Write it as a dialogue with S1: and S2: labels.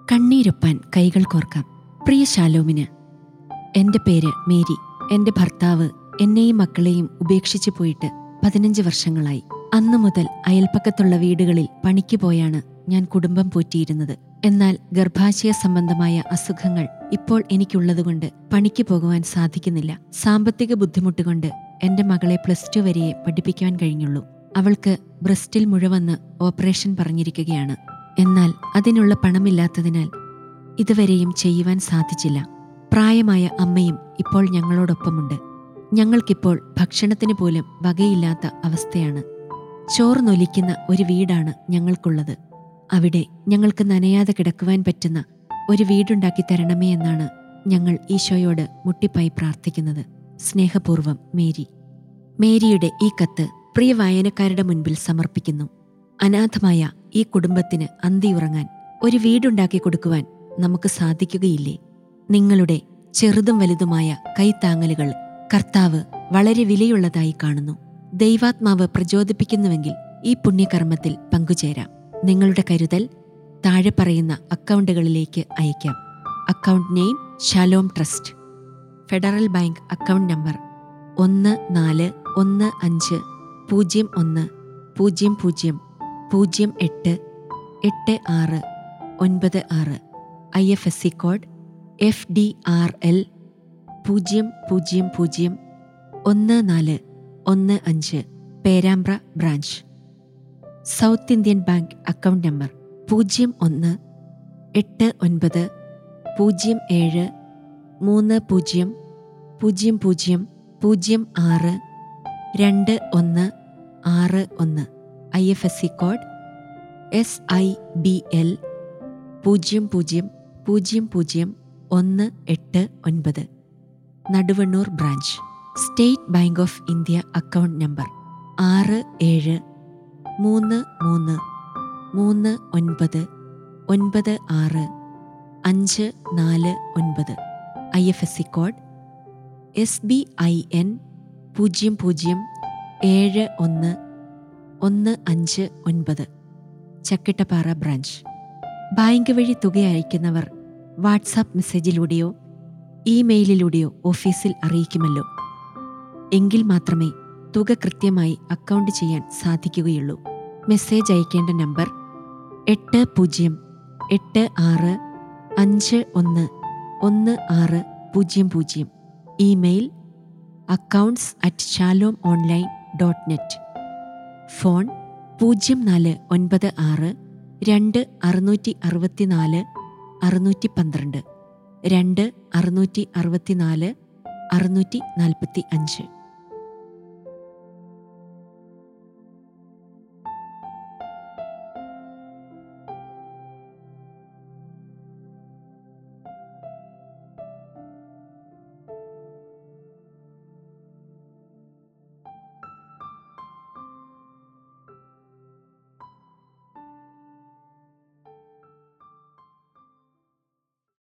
S1: കണ്ണീരൊപ്പാൻ കൈകൾ കോർക്കാം പ്രിയ ശാലോമിന് എൻ്റെ പേര് മേരി എൻ്റെ ഭർത്താവ് എന്നെയും മക്കളെയും ഉപേക്ഷിച്ചു പോയിട്ട് പതിനഞ്ച് വർഷങ്ങളായി അന്നു മുതൽ അയൽപ്പക്കത്തുള്ള വീടുകളിൽ പണിക്ക് പോയാണ് ഞാൻ കുടുംബം പോറ്റിയിരുന്നത് എന്നാൽ ഗർഭാശയ സംബന്ധമായ അസുഖങ്ങൾ ഇപ്പോൾ എനിക്കുള്ളതുകൊണ്ട് പണിക്ക് പോകുവാൻ സാധിക്കുന്നില്ല സാമ്പത്തിക ബുദ്ധിമുട്ട് കൊണ്ട് എന്റെ മകളെ പ്ലസ് ടു വരെയെ പഠിപ്പിക്കുവാൻ കഴിഞ്ഞുള്ളൂ അവൾക്ക് ബ്രസ്റ്റിൽ മുഴവന്ന് ഓപ്പറേഷൻ പറഞ്ഞിരിക്കുകയാണ് എന്നാൽ അതിനുള്ള പണമില്ലാത്തതിനാൽ ഇതുവരെയും ചെയ്യുവാൻ സാധിച്ചില്ല പ്രായമായ അമ്മയും ഇപ്പോൾ ഞങ്ങളോടൊപ്പമുണ്ട് ഞങ്ങൾക്കിപ്പോൾ ഭക്ഷണത്തിന് പോലും വകയില്ലാത്ത അവസ്ഥയാണ് ചോർന്നൊലിക്കുന്ന ഒരു വീടാണ് ഞങ്ങൾക്കുള്ളത് അവിടെ ഞങ്ങൾക്ക് നനയാതെ കിടക്കുവാൻ പറ്റുന്ന ഒരു വീടുണ്ടാക്കി തരണമേ എന്നാണ് ഞങ്ങൾ ഈശോയോട് മുട്ടിപ്പായി പ്രാർത്ഥിക്കുന്നത് സ്നേഹപൂർവം മേരി മേരിയുടെ ഈ കത്ത് പ്രിയ വായനക്കാരുടെ മുൻപിൽ സമർപ്പിക്കുന്നു അനാഥമായ ഈ കുടുംബത്തിന് അന്തിയുറങ്ങാൻ ഒരു വീടുണ്ടാക്കി കൊടുക്കുവാൻ നമുക്ക് സാധിക്കുകയില്ലേ നിങ്ങളുടെ ചെറുതും വലുതുമായ കൈത്താങ്ങലുകൾ കർത്താവ് വളരെ വിലയുള്ളതായി കാണുന്നു ദൈവാത്മാവ് പ്രചോദിപ്പിക്കുന്നുവെങ്കിൽ ഈ പുണ്യകർമ്മത്തിൽ പങ്കുചേരാം നിങ്ങളുടെ കരുതൽ താഴെ പറയുന്ന അക്കൗണ്ടുകളിലേക്ക് അയക്കാം account name Shalom trust Federal Bank account number ഒന്ന് നാല് ഒന്ന് അഞ്ച് പൂജ്യം ഒന്ന് പൂജ്യം പൂജ്യം പൂജ്യം എട്ട് എട്ട് ആറ് ഒൻപത് ആറ് I F S C code F D R L പൂജ്യം പൂജ്യം പൂജ്യം ഒന്ന് നാല് ഒന്ന് അഞ്ച് Perambra branch South Indian Bank account number പൂജ്യം ഒന്ന് എട്ട് ഒൻപത് പൂജ്യം ഏഴ് മൂന്ന് പൂജ്യം പൂജ്യം പൂജ്യം പൂജ്യം ആറ് രണ്ട് ഒന്ന് ആറ് ഒന്ന് I F S C code S I B L പൂജ്യം പൂജ്യം പൂജ്യം പൂജ്യം ഒന്ന് എട്ട് ഒൻപത് Naduvannur branch State Bank of India account number ആറ് ഏഴ് മൂന്ന് മൂന്ന് മൂന്ന് ഒൻപത് ഒൻപത് ആറ് അഞ്ച് നാല് ഒൻപത് I F S C code S B I N പൂജ്യം പൂജ്യം ഏഴ് ഒന്ന് ഒന്ന് അഞ്ച് ഒൻപത് ചക്കിട്ടപ്പാറ ബ്രാഞ്ച് ബാങ്ക് വഴി തുക അയക്കുന്നവർ വാട്സാപ്പ് മെസ്സേജിലൂടെയോ ഇമെയിലിലൂടെയോ ഓഫീസിൽ അറിയിക്കുമല്ലോ എങ്കിൽ മാത്രമേ തുക കൃത്യമായി അക്കൗണ്ട് ചെയ്യാൻ സാധിക്കുകയുള്ളൂ മെസ്സേജ് അയക്കേണ്ട നമ്പർ എട്ട് പൂജ്യം എട്ട് ആറ് അഞ്ച് ഒന്ന് ഒന്ന് ആറ് പൂജ്യം പൂജ്യം email accounts at Shalom online dot net phone പൂജ്യം നാല് ഒൻപത് ആറ് രണ്ട് അറുന്നൂറ്റി അറുപത്തിനാല് അറുന്നൂറ്റി പന്ത്രണ്ട് രണ്ട് അറുന്നൂറ്റി അറുപത്തിനാല് അറുന്നൂറ്റി നാൽപ്പത്തി അഞ്ച്